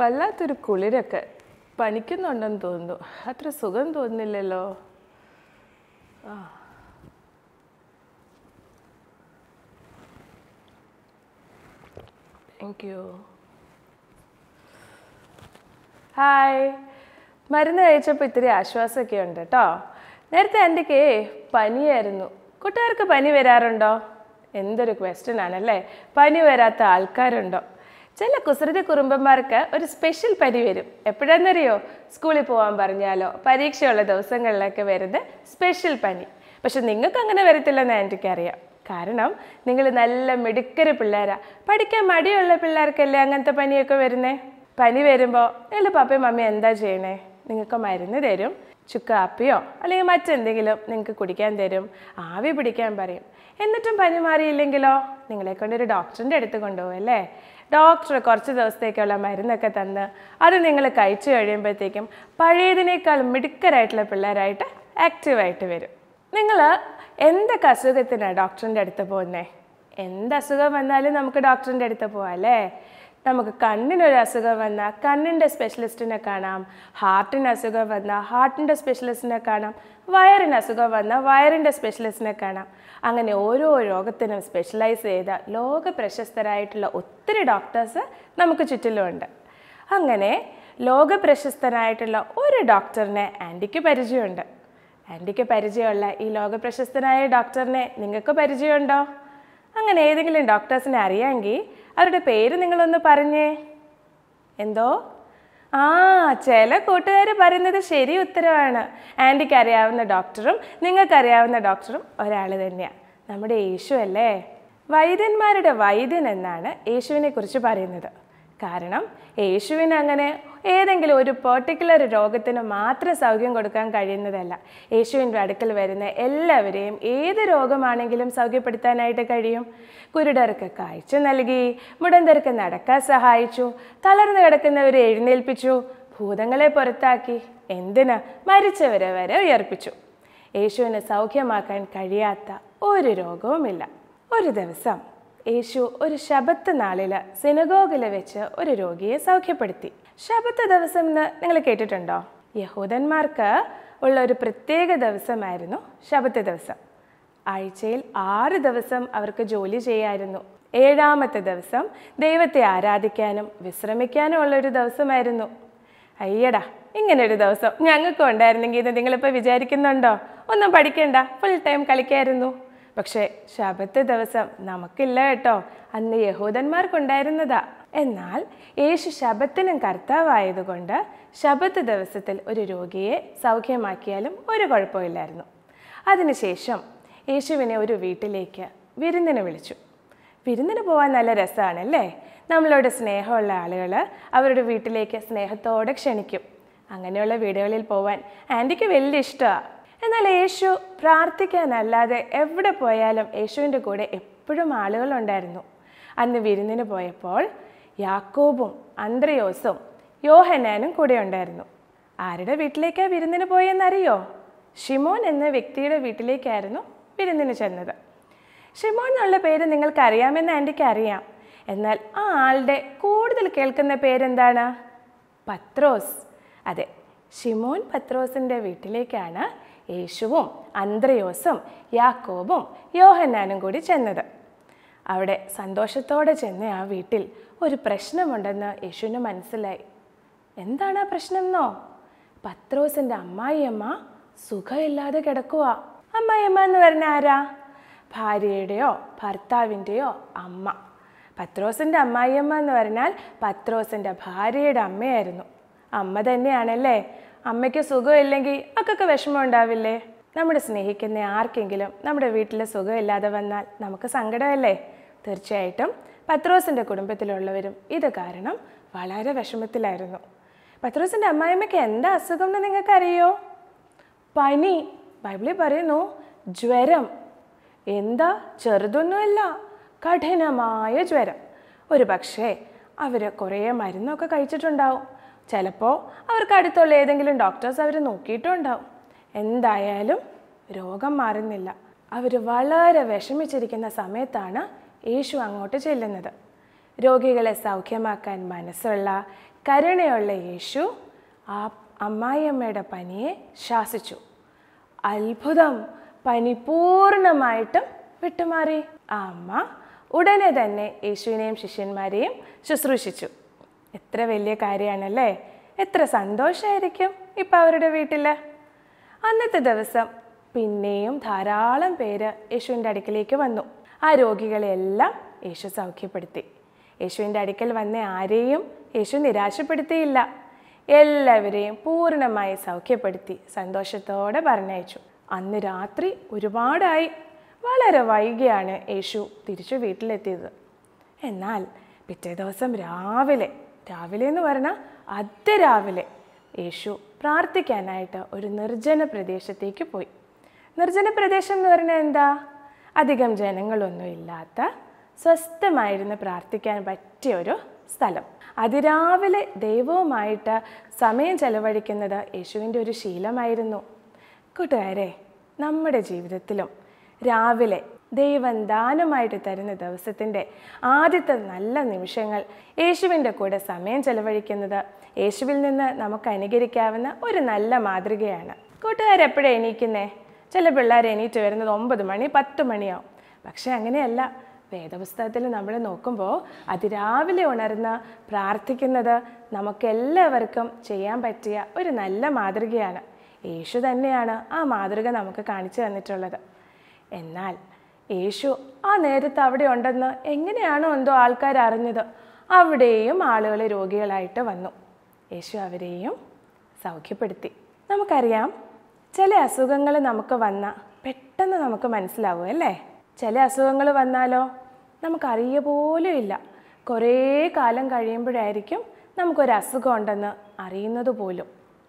വല്ലാത്തൊരു കുളിരൊക്കെ പനിക്കുന്നുണ്ടെന്ന് തോന്നുന്നു അത്ര സുഖം തോന്നുന്നില്ലല്ലോ ആ താങ്ക് യു ഹായ് മരുന്ന് കഴിച്ചപ്പോൾ ഇത്തിരി ആശ്വാസമൊക്കെ ഉണ്ട് കേട്ടോ നേരത്തെ ആൻറ്റിക്ക് പനിയായിരുന്നു കൂട്ടുകാർക്ക് പനി വരാറുണ്ടോ എന്തൊരു ക്വസ്റ്റ്യൻ ആണല്ലേ പനി വരാത്ത ആൾക്കാരുണ്ടോ ചില കുസൃതി കുറുമ്പന്മാർക്ക് ഒരു സ്പെഷ്യൽ പനി വരും എപ്പോഴാണെന്നറിയോ സ്കൂളിൽ പോകാൻ പറഞ്ഞാലോ പരീക്ഷയുള്ള ദിവസങ്ങളിലൊക്കെ വരുന്ന സ്പെഷ്യൽ പനി പക്ഷെ നിങ്ങൾക്ക് അങ്ങനെ വരത്തില്ലെന്ന് ആൻറ്റിക്ക് അറിയാം കാരണം നിങ്ങൾ നല്ല മിടുക്കര് പിള്ളേരാ പഠിക്കാൻ മടിയുള്ള പിള്ളേർക്കല്ലേ അങ്ങനത്തെ പനിയൊക്കെ വരുന്നേ പനി വരുമ്പോൾ നിങ്ങൾ പപ്പയും മമ്മിയും എന്താ ചെയ്യണേ നിങ്ങൾക്ക് മരുന്ന് തരും ചുക്കാപ്പിയോ അല്ലെങ്കിൽ മറ്റെന്തെങ്കിലും നിങ്ങൾക്ക് കുടിക്കാൻ തരും ആവി പിടിക്കാൻ പറയും എന്നിട്ടും പനി മാറിയില്ലെങ്കിലോ നിങ്ങളെ കൊണ്ടൊരു ഡോക്ടറിൻ്റെ അടുത്ത് കൊണ്ടുപോകും അല്ലേ ഡോക്ടർ കുറച്ച് ദിവസത്തേക്കുള്ള മരുന്നൊക്കെ തന്ന് അത് നിങ്ങൾ കഴിച്ചു കഴിയുമ്പോഴത്തേക്കും പഴയതിനേക്കാൾ മിടുക്കരായിട്ടുള്ള പിള്ളേരായിട്ട് ആക്റ്റീവായിട്ട് വരും നിങ്ങൾ എന്തൊക്കെ അസുഖത്തിനാണ് ഡോക്ടറിൻ്റെ അടുത്ത് പോകുന്നത് എന്ത് അസുഖം വന്നാലും നമുക്ക് ഡോക്ടറിൻ്റെ അടുത്ത് പോവാം അല്ലേ നമുക്ക് കണ്ണിനൊരു അസുഖം വന്നാൽ കണ്ണിൻ്റെ സ്പെഷ്യലിസ്റ്റിനെ കാണാം ഹാർട്ടിന് അസുഖം വന്നാൽ ഹാർട്ടിൻ്റെ സ്പെഷ്യലിസ്റ്റിനെ കാണാം വയറിന് അസുഖം വന്നാൽ വയറിൻ്റെ സ്പെഷ്യലിസ്റ്റിനെ കാണാം അങ്ങനെ ഓരോ രോഗത്തിനും സ്പെഷ്യലൈസ് ചെയ്ത ലോക പ്രശസ്തരായിട്ടുള്ള ഒത്തിരി ഡോക്ടേഴ്സ് നമുക്ക് ചുറ്റിലുമുണ്ട് അങ്ങനെ ലോക പ്രശസ്തനായിട്ടുള്ള ഒരു ഡോക്ടറിനെ ആൻറ്റിക്ക് പരിചയമുണ്ട് ആൻറ്റിക്ക് പരിചയമുള്ള ഈ ലോക പ്രശസ്തനായ ഡോക്ടറിനെ നിങ്ങൾക്ക് പരിചയമുണ്ടോ അങ്ങനെ ഏതെങ്കിലും ഡോക്ടേഴ്സിനെ അറിയാമെങ്കിൽ അവരുടെ പേര് നിങ്ങളൊന്ന് പറഞ്ഞേ എന്തോ ആ ചില കൂട്ടുകാർ പറയുന്നത് ശരി ഉത്തരവാണ് ആൻറ്റിക്ക് അറിയാവുന്ന ഡോക്ടറും നിങ്ങൾക്കറിയാവുന്ന ഡോക്ടറും ഒരാൾ തന്നെയാണ് നമ്മുടെ യേശു അല്ലേ വൈദ്യന്മാരുടെ വൈദ്യൻ എന്നാണ് യേശുവിനെ കുറിച്ച് പറയുന്നത് കാരണം യേശുവിന് അങ്ങനെ ഏതെങ്കിലും ഒരു പെർട്ടിക്കുലർ രോഗത്തിന് മാത്രം സൗഖ്യം കൊടുക്കാൻ കഴിയുന്നതല്ല യേശുവിൻ്റെ അടുക്കൽ വരുന്ന എല്ലാവരെയും ഏത് രോഗമാണെങ്കിലും സൗഖ്യപ്പെടുത്താനായിട്ട് കഴിയും കുരുടർക്ക് കാഴ്ച നൽകി മുടന്തർക്ക് നടക്കാൻ സഹായിച്ചു തളർന്നു കിടക്കുന്നവരെ എഴുന്നേൽപ്പിച്ചു ഭൂതങ്ങളെ പുറത്താക്കി എന്തിന് മരിച്ചവരെ വരെ ഉയർപ്പിച്ചു യേശുവിന് സൗഖ്യമാക്കാൻ കഴിയാത്ത ഒരു രോഗവുമില്ല ഒരു ദിവസം യേശു ഒരു ശബത്ത് നാളിൽ സിനഗോഗിൽ വെച്ച് ഒരു രോഗിയെ സൗഖ്യപ്പെടുത്തി ശബത്ത് ദിവസം എന്ന് നിങ്ങൾ കേട്ടിട്ടുണ്ടോ യഹൂദന്മാർക്ക് ഉള്ള ഒരു പ്രത്യേക ദിവസമായിരുന്നു ശബത്ത് ദിവസം ആഴ്ചയിൽ ആറ് ദിവസം അവർക്ക് ജോലി ചെയ്യായിരുന്നു ഏഴാമത്തെ ദിവസം ദൈവത്തെ ആരാധിക്കാനും വിശ്രമിക്കാനും ഉള്ള ഒരു ദിവസമായിരുന്നു അയ്യടാ ഇങ്ങനെ ഒരു ദിവസം ഞങ്ങൾക്കും ഉണ്ടായിരുന്നെങ്കിൽ ഇത് നിങ്ങളിപ്പോൾ വിചാരിക്കുന്നുണ്ടോ ഒന്നും പഠിക്കണ്ട ഫുൾ ടൈം കളിക്കായിരുന്നു പക്ഷേ ശബത്ത് ദിവസം നമുക്കില്ല കേട്ടോ അന്ന് യഹൂദന്മാർക്കുണ്ടായിരുന്നതാ എന്നാൽ യേശു ശബത്തിനും കർത്താവായതുകൊണ്ട് ശബത്ത് ദിവസത്തിൽ ഒരു രോഗിയെ സൗഖ്യമാക്കിയാലും ഒരു കുഴപ്പമില്ലായിരുന്നു അതിനുശേഷം യേശുവിനെ ഒരു വീട്ടിലേക്ക് വിരുന്നിന് വിളിച്ചു വിരുന്നിന് പോകാൻ നല്ല രസമാണല്ലേ നമ്മളോട് സ്നേഹമുള്ള ആളുകൾ അവരുടെ വീട്ടിലേക്ക് സ്നേഹത്തോടെ ക്ഷണിക്കും അങ്ങനെയുള്ള വീടുകളിൽ പോവാൻ ആൻറ്റിക്ക് വലിയ ഇഷ്ടമാണ് എന്നാൽ യേശു പ്രാർത്ഥിക്കാനല്ലാതെ എവിടെ പോയാലും യേശുവിൻ്റെ കൂടെ എപ്പോഴും ആളുകളുണ്ടായിരുന്നു അന്ന് വിരുന്നിന് പോയപ്പോൾ യാക്കോബും അന്ത്രയോസും യോഹനാനും കൂടെ ഉണ്ടായിരുന്നു ആരുടെ വീട്ടിലേക്കാണ് വിരുന്നിന് പോയെന്നറിയോ ഷിമോൻ എന്ന വ്യക്തിയുടെ വീട്ടിലേക്കായിരുന്നു വിരുന്നിന് ചെന്നത് ഷിമോൻ എന്നുള്ള പേര് നിങ്ങൾക്ക് അറിയാമെന്ന് ആൻറ്റിക്ക് അറിയാം എന്നാൽ ആ ആളുടെ കൂടുതൽ കേൾക്കുന്ന പേരെന്താണ് പത്രോസ് അതെ ഷിമോൻ പത്രോസിൻ്റെ വീട്ടിലേക്കാണ് യേശുവും അന്ത്രയോസും യാക്കോബും യോഹന്നാനും കൂടി ചെന്നത് അവിടെ സന്തോഷത്തോടെ ചെന്ന ആ വീട്ടിൽ ഒരു പ്രശ്നമുണ്ടെന്ന് യേശുവിന് മനസ്സിലായി എന്താണ് ആ പ്രശ്നം എന്നോ പത്രോസിൻ്റെ അമ്മായിയമ്മ സുഖമില്ലാതെ കിടക്കുക അമ്മായിയമ്മ എന്ന് പറഞ്ഞ ആരാ ഭാര്യയുടെയോ ഭർത്താവിൻ്റെയോ അമ്മ പത്രോസിൻ്റെ അമ്മായിയമ്മ എന്ന് പറഞ്ഞാൽ പത്രോസിൻ്റെ ഭാര്യയുടെ അമ്മയായിരുന്നു അമ്മ തന്നെയാണല്ലേ അമ്മയ്ക്ക് സുഖമില്ലെങ്കിൽ അക്കൊക്കെ വിഷമം ഉണ്ടാവില്ലേ നമ്മുടെ സ്നേഹിക്കുന്ന ആർക്കെങ്കിലും നമ്മുടെ വീട്ടിൽ സുഖമില്ലാതെ വന്നാൽ നമുക്ക് സങ്കടമല്ലേ തീർച്ചയായിട്ടും പത്രോസിൻ്റെ കുടുംബത്തിലുള്ളവരും ഇത് കാരണം വളരെ വിഷമത്തിലായിരുന്നു പത്രോസിൻ്റെ അമ്മായിമ്മയ്ക്ക് എന്താ അസുഖം എന്ന് നിങ്ങൾക്കറിയോ പനി ബൈബിളിൽ പറയുന്നു ജ്വരം എന്താ ചെറുതൊന്നുമല്ല കഠിനമായ ജ്വരം ഒരു പക്ഷേ അവർ കുറേ മരുന്നൊക്കെ കഴിച്ചിട്ടുണ്ടാവും ചിലപ്പോൾ അവർക്ക് അടുത്തുള്ള ഏതെങ്കിലും ഡോക്ടേഴ്സ് അവർ നോക്കിയിട്ടുണ്ടാവും എന്തായാലും രോഗം മാറുന്നില്ല അവർ വളരെ വിഷമിച്ചിരിക്കുന്ന സമയത്താണ് യേശു അങ്ങോട്ട് ചെല്ലുന്നത് രോഗികളെ സൗഖ്യമാക്കാൻ മനസ്സുള്ള കരുണയുള്ള യേശു ആ അമ്മായിയമ്മയുടെ പനിയെ ശാസിച്ചു അത്ഭുതം പനി പൂർണ്ണമായിട്ടും വിട്ടുമാറി ആ അമ്മ ഉടനെ തന്നെ യേശുവിനെയും ശിഷ്യന്മാരെയും ശുശ്രൂഷിച്ചു എത്ര വലിയ കാര്യമാണല്ലേ എത്ര സന്തോഷമായിരിക്കും ഇപ്പം അവരുടെ വീട്ടിൽ അന്നത്തെ ദിവസം പിന്നെയും ധാരാളം പേര് യേശുവിൻ്റെ അടുക്കലേക്ക് വന്നു ആ രോഗികളെല്ലാം യേശു സൗഖ്യപ്പെടുത്തി യേശുവിൻ്റെ അടുക്കൽ വന്ന ആരെയും യേശു നിരാശപ്പെടുത്തിയില്ല എല്ലാവരെയും പൂർണ്ണമായി സൗഖ്യപ്പെടുത്തി സന്തോഷത്തോടെ പറഞ്ഞയച്ചു അന്ന് രാത്രി ഒരുപാടായി വളരെ വൈകിയാണ് യേശു തിരിച്ചു വീട്ടിലെത്തിയത് എന്നാൽ പിറ്റേ ദിവസം രാവിലെ രാവിലെ എന്ന് പറഞ്ഞാൽ അതിരാവിലെ യേശു പ്രാർത്ഥിക്കാനായിട്ട് ഒരു നിർജ്ജന പ്രദേശത്തേക്ക് പോയി നിർജ്ജന പ്രദേശം എന്ന് പറഞ്ഞാൽ എന്താ അധികം ജനങ്ങളൊന്നും ഇല്ലാത്ത സ്വസ്ഥമായിരുന്ന് പ്രാർത്ഥിക്കാൻ പറ്റിയ ഒരു സ്ഥലം അതിരാവിലെ ദൈവവുമായിട്ട് സമയം ചെലവഴിക്കുന്നത് യേശുവിൻ്റെ ഒരു ശീലമായിരുന്നു കൂട്ടുകാരെ നമ്മുടെ ജീവിതത്തിലും രാവിലെ ദൈവം ദാനമായിട്ട് തരുന്ന ദിവസത്തിൻ്റെ ആദ്യത്തെ നല്ല നിമിഷങ്ങൾ യേശുവിൻ്റെ കൂടെ സമയം ചെലവഴിക്കുന്നത് യേശുവിൽ നിന്ന് നമുക്ക് അനുകരിക്കാവുന്ന ഒരു നല്ല മാതൃകയാണ് കൂട്ടുകാരെപ്പോഴും എണീക്കുന്നേ ചില പിള്ളേർ എണീറ്റ് വരുന്നത് ഒമ്പത് മണി പത്ത് മണിയാവും പക്ഷെ അങ്ങനെയല്ല വേദപുസ്തകത്തിൽ നമ്മൾ നോക്കുമ്പോൾ അതിരാവിലെ ഉണർന്ന് പ്രാർത്ഥിക്കുന്നത് നമുക്കെല്ലാവർക്കും ചെയ്യാൻ പറ്റിയ ഒരു നല്ല മാതൃകയാണ് യേശു തന്നെയാണ് ആ മാതൃക നമുക്ക് കാണിച്ചു തന്നിട്ടുള്ളത് എന്നാൽ യേശു ആ നേരത്ത് അവിടെ ഉണ്ടെന്ന് എങ്ങനെയാണോ എന്തോ ആൾക്കാർ അറിഞ്ഞത് അവിടെയും ആളുകൾ രോഗികളായിട്ട് വന്നു യേശു അവരെയും സൗഖ്യപ്പെടുത്തി നമുക്കറിയാം ചില അസുഖങ്ങൾ നമുക്ക് വന്ന പെട്ടെന്ന് നമുക്ക് മനസ്സിലാവും അല്ലേ ചില അസുഖങ്ങൾ വന്നാലോ നമുക്കറിയ പോലും ഇല്ല കുറേ കാലം കഴിയുമ്പോഴായിരിക്കും നമുക്കൊരു അസുഖം ഉണ്ടെന്ന് അറിയുന്നത് പോലും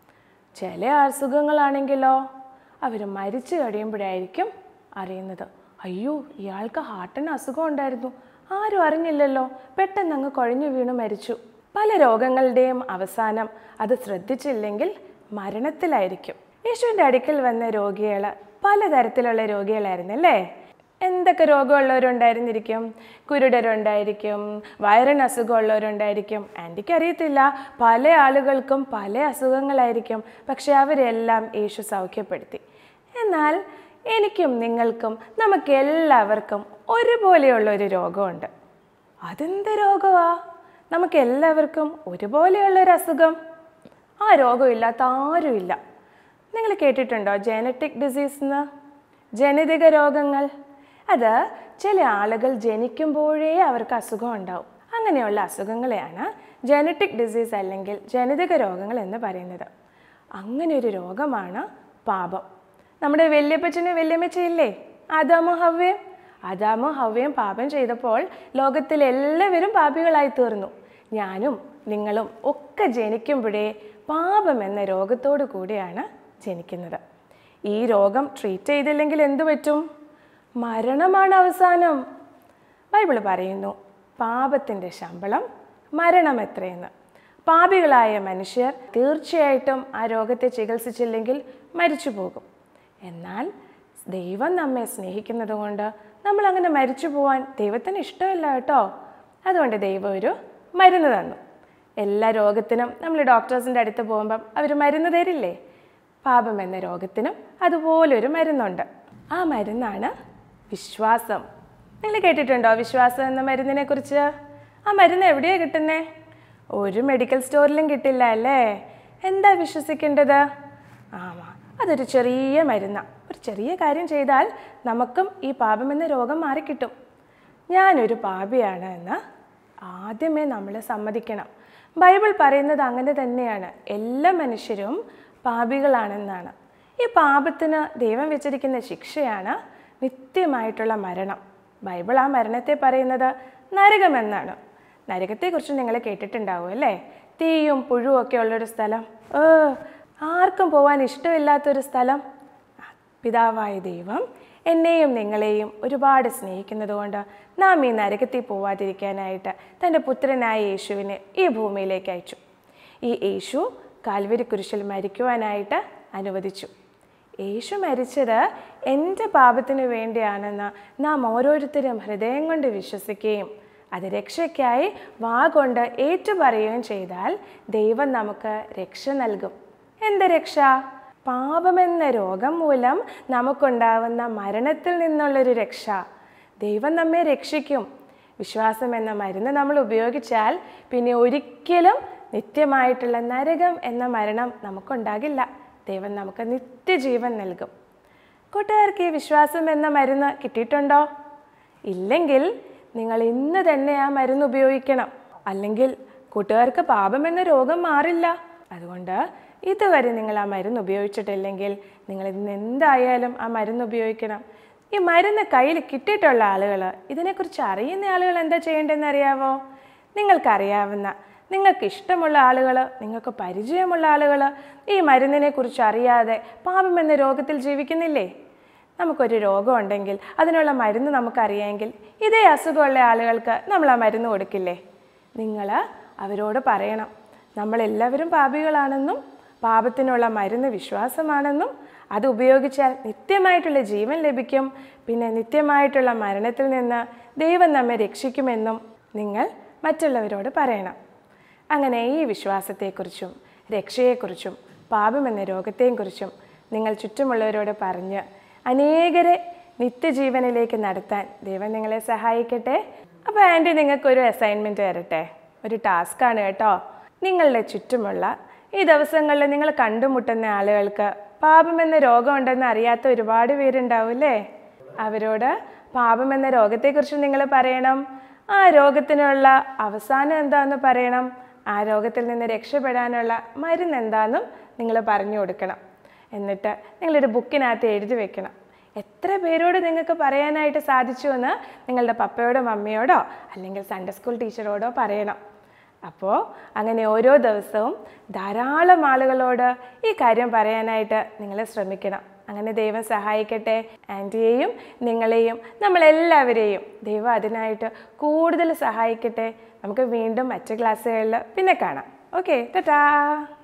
ചില അസുഖങ്ങളാണെങ്കിലോ അവർ മരിച്ചു കഴിയുമ്പോഴായിരിക്കും അറിയുന്നത് അയ്യോ ഇയാൾക്ക് ഹാർട്ടിന് അസുഖം ഉണ്ടായിരുന്നു ആരും അറിഞ്ഞില്ലല്ലോ പെട്ടെന്ന് അങ്ങ് കുഴഞ്ഞു വീണു മരിച്ചു പല രോഗങ്ങളുടെയും അവസാനം അത് ശ്രദ്ധിച്ചില്ലെങ്കിൽ മരണത്തിലായിരിക്കും യേശുവിൻ്റെ അടുക്കൽ വന്ന രോഗികൾ പലതരത്തിലുള്ള രോഗികളായിരുന്നല്ലേ എന്തൊക്കെ രോഗമുള്ളവരുണ്ടായിരുന്നിരിക്കും കുരുടരുണ്ടായിരിക്കും വയറിന് അസുഖമുള്ളവരുണ്ടായിരിക്കും ആൻറ്റിക്ക് അറിയത്തില്ല പല ആളുകൾക്കും പല അസുഖങ്ങളായിരിക്കും പക്ഷെ അവരെല്ലാം യേശു സൗഖ്യപ്പെടുത്തി എന്നാൽ എനിക്കും നിങ്ങൾക്കും നമുക്ക് എല്ലാവർക്കും ഒരുപോലെയുള്ള ഒരു രോഗമുണ്ട് അതെന്ത് രോഗമാ നമുക്ക് എല്ലാവർക്കും ഒരുപോലെയുള്ള ഒരു അസുഖം ആ രോഗമില്ലാത്ത ആരുമില്ല നിങ്ങൾ കേട്ടിട്ടുണ്ടോ ജനറ്റിക് ഡിസീസ് എന്ന് ജനിതക രോഗങ്ങൾ അത് ചില ആളുകൾ ജനിക്കുമ്പോഴേ അവർക്ക് അസുഖം ഉണ്ടാവും അങ്ങനെയുള്ള അസുഖങ്ങളെയാണ് ജനറ്റിക് ഡിസീസ് അല്ലെങ്കിൽ ജനിതക രോഗങ്ങൾ എന്ന് പറയുന്നത് അങ്ങനെ ഒരു രോഗമാണ് പാപം നമ്മുടെ വല്യപ്പച്ചനും വല്യമ്മച്ചയില്ലേ ആദാമോ ഹവ്യയും ആദാമോ ഹവ്യയും പാപം ചെയ്തപ്പോൾ ലോകത്തിലെ എല്ലാവരും പാപികളായി തീർന്നു ഞാനും നിങ്ങളും ഒക്കെ ജനിക്കുമ്പോഴേ പാപം എന്ന രോഗത്തോടു കൂടിയാണ് ജനിക്കുന്നത് ഈ രോഗം ട്രീറ്റ് ചെയ്തില്ലെങ്കിൽ എന്തു പറ്റും മരണമാണ് അവസാനം ബൈബിൾ പറയുന്നു പാപത്തിൻ്റെ ശമ്പളം മരണം എത്രയെന്ന് പാപികളായ മനുഷ്യർ തീർച്ചയായിട്ടും ആ രോഗത്തെ ചികിത്സിച്ചില്ലെങ്കിൽ മരിച്ചു പോകും എന്നാൽ ദൈവം നമ്മെ സ്നേഹിക്കുന്നത് കൊണ്ട് നമ്മൾ അങ്ങനെ മരിച്ചു പോവാൻ ദൈവത്തിന് ഇഷ്ടമല്ല കേട്ടോ അതുകൊണ്ട് ദൈവം ഒരു മരുന്ന് തന്നു എല്ലാ രോഗത്തിനും നമ്മൾ ഡോക്ടേഴ്സിൻ്റെ അടുത്ത് പോകുമ്പം അവർ മരുന്ന് തരില്ലേ പാപം എന്ന രോഗത്തിനും അതുപോലൊരു മരുന്നുണ്ട് ആ മരുന്നാണ് വിശ്വാസം നിങ്ങൾ കേട്ടിട്ടുണ്ടോ വിശ്വാസം എന്ന മരുന്നിനെ കുറിച്ച് ആ മരുന്ന് എവിടെയാണ് കിട്ടുന്നേ ഒരു മെഡിക്കൽ സ്റ്റോറിലും കിട്ടില്ല അല്ലേ എന്താ വിശ്വസിക്കേണ്ടത് ആമാ അതൊരു ചെറിയ മരുന്നാണ് ഒരു ചെറിയ കാര്യം ചെയ്താൽ നമുക്കും ഈ പാപം എന്ന രോഗം മാറിക്കിട്ടും ഞാനൊരു പാപിയാണ് എന്ന് ആദ്യമേ നമ്മൾ സമ്മതിക്കണം ബൈബിൾ പറയുന്നത് അങ്ങനെ തന്നെയാണ് എല്ലാ മനുഷ്യരും പാപികളാണെന്നാണ് ഈ പാപത്തിന് ദൈവം വെച്ചിരിക്കുന്ന ശിക്ഷയാണ് നിത്യമായിട്ടുള്ള മരണം ബൈബിൾ ആ മരണത്തെ പറയുന്നത് നരകമെന്നാണ് നരകത്തെക്കുറിച്ച് നിങ്ങൾ കേട്ടിട്ടുണ്ടാവും അല്ലേ തീയും പുഴുവും ഒക്കെ ഉള്ളൊരു സ്ഥലം ഏ ആർക്കും പോവാൻ ഇഷ്ടമില്ലാത്തൊരു സ്ഥലം ആ, പിതാവായ ദൈവം എന്നെയും നിങ്ങളെയും ഒരുപാട് സ്നേഹിക്കുന്നതുകൊണ്ട് നാം ഈ നരകത്തിൽ പോവാതിരിക്കാനായിട്ട് തൻ്റെ പുത്രനായ യേശുവിനെ ഈ ഭൂമിയിലേക്ക് അയച്ചു ഈ യേശു കാൽവരി കുരിശിൽ മരിക്കുവാനായിട്ട് അനുവദിച്ചു യേശു മരിച്ചത് എൻ്റെ പാപത്തിന് വേണ്ടിയാണെന്ന് നാം ഓരോരുത്തരും ഹൃദയം കൊണ്ട് വിശ്വസിക്കുകയും അത് രക്ഷയ്ക്കായി വാ കൊണ്ട് ഏറ്റുപറയുകയും ചെയ്താൽ ദൈവം നമുക്ക് രക്ഷ നൽകും എന്ത് രക്ഷ പാപമെന്ന രോഗം മൂലം നമുക്കുണ്ടാവുന്ന മരണത്തിൽ നിന്നുള്ളൊരു രക്ഷ ദൈവം നമ്മെ രക്ഷിക്കും വിശ്വാസം എന്ന മരുന്ന് നമ്മൾ ഉപയോഗിച്ചാൽ പിന്നെ ഒരിക്കലും നിത്യമായിട്ടുള്ള നരകം എന്ന മരണം നമുക്കുണ്ടാകില്ല ദൈവം നമുക്ക് നിത്യജീവൻ നൽകും കൂട്ടുകാർക്ക് ഈ വിശ്വാസം എന്ന മരുന്ന് കിട്ടിയിട്ടുണ്ടോ ഇല്ലെങ്കിൽ നിങ്ങൾ ഇന്ന് തന്നെ ആ മരുന്ന് ഉപയോഗിക്കണം അല്ലെങ്കിൽ കൂട്ടുകാർക്ക് പാപം എന്ന രോഗം മാറില്ല അതുകൊണ്ട് ഇതുവരെ നിങ്ങൾ ആ മരുന്ന് ഉപയോഗിച്ചിട്ടില്ലെങ്കിൽ നിങ്ങൾ ഇന്ന് എന്തായാലും ആ മരുന്ന് ഉപയോഗിക്കണം ഈ മരുന്ന് കയ്യിൽ കിട്ടിയിട്ടുള്ള ആളുകൾ ഇതിനെക്കുറിച്ച് അറിയുന്ന ആളുകൾ എന്താ ചെയ്യേണ്ടതെന്ന് അറിയാവോ നിങ്ങൾക്കറിയാവുന്ന നിങ്ങൾക്ക് ഇഷ്ടമുള്ള ആളുകൾ നിങ്ങൾക്ക് പരിചയമുള്ള ആളുകൾ ഈ മരുന്നിനെ കുറിച്ച് അറിയാതെ പാപം എന്ന രോഗത്തിൽ ജീവിക്കുന്നില്ലേ നമുക്കൊരു രോഗമുണ്ടെങ്കിൽ അതിനുള്ള മരുന്ന് നമുക്കറിയാമെങ്കിൽ ഇതേ അസുഖമുള്ള ആളുകൾക്ക് നമ്മൾ ആ മരുന്ന് കൊടുക്കില്ലേ നിങ്ങൾ അവരോട് പറയണം നമ്മളെല്ലാവരും പാപികളാണെന്നും പാപത്തിനുള്ള മരുന്ന് വിശ്വാസമാണെന്നും അത് ഉപയോഗിച്ചാൽ നിത്യമായിട്ടുള്ള ജീവൻ ലഭിക്കും പിന്നെ നിത്യമായിട്ടുള്ള മരണത്തിൽ നിന്ന് ദൈവം നമ്മെ രക്ഷിക്കുമെന്നും നിങ്ങൾ മറ്റുള്ളവരോട് പറയണം അങ്ങനെ ഈ വിശ്വാസത്തെക്കുറിച്ചും രക്ഷയെക്കുറിച്ചും പാപമെന്ന രോഗത്തെയും കുറിച്ചും നിങ്ങൾ ചുറ്റുമുള്ളവരോട് പറഞ്ഞ് അനേകരെ നിത്യജീവനിലേക്ക് നടത്താൻ ദൈവം നിങ്ങളെ സഹായിക്കട്ടെ അപ്പോൾ ആൻറ്റി നിങ്ങൾക്കൊരു അസൈൻമെൻറ്റ് തരട്ടെ ഒരു ടാസ്ക്കാണ് കേട്ടോ നിങ്ങളുടെ ചുറ്റുമുള്ള ഈ ദിവസങ്ങളിൽ നിങ്ങൾ കണ്ടുമുട്ടുന്ന ആളുകൾക്ക് പാപമെന്ന രോഗമുണ്ടെന്ന് അറിയാത്ത ഒരുപാട് പേരുണ്ടാവില്ലേ അവരോട് പാപമെന്ന രോഗത്തെക്കുറിച്ച് നിങ്ങൾ പറയണം ആ രോഗത്തിനുള്ള അവസാനം എന്താണെന്ന് പറയണം ആ രോഗത്തിൽ നിന്ന് രക്ഷപ്പെടാനുള്ള മരുന്ന് എന്താണെന്നും നിങ്ങൾ പറഞ്ഞു കൊടുക്കണം എന്നിട്ട് നിങ്ങളൊരു ബുക്കിനകത്ത് എഴുതി വെക്കണം എത്ര പേരോട് നിങ്ങൾക്ക് പറയാനായിട്ട് സാധിച്ചു എന്ന് നിങ്ങളുടെ പപ്പയോടോ മമ്മിയോടോ അല്ലെങ്കിൽ സൺഡേ സ്കൂൾ ടീച്ചറോടോ പറയണം അപ്പോൾ അങ്ങനെ ഓരോ ദിവസവും ധാരാളം ആളുകളോട് ഈ കാര്യം പറയാനായിട്ട് നിങ്ങൾ ശ്രമിക്കണം അങ്ങനെ ദൈവം സഹായിക്കട്ടെ ആൻറ്റിയെയും നിങ്ങളെയും നമ്മളെല്ലാവരെയും ദൈവം അതിനായിട്ട് കൂടുതൽ സഹായിക്കട്ടെ നമുക്ക് വീണ്ടും മറ്റ് ക്ലാസ്സുകളിൽ പിന്നെ കാണാം ഓക്കെ ടാ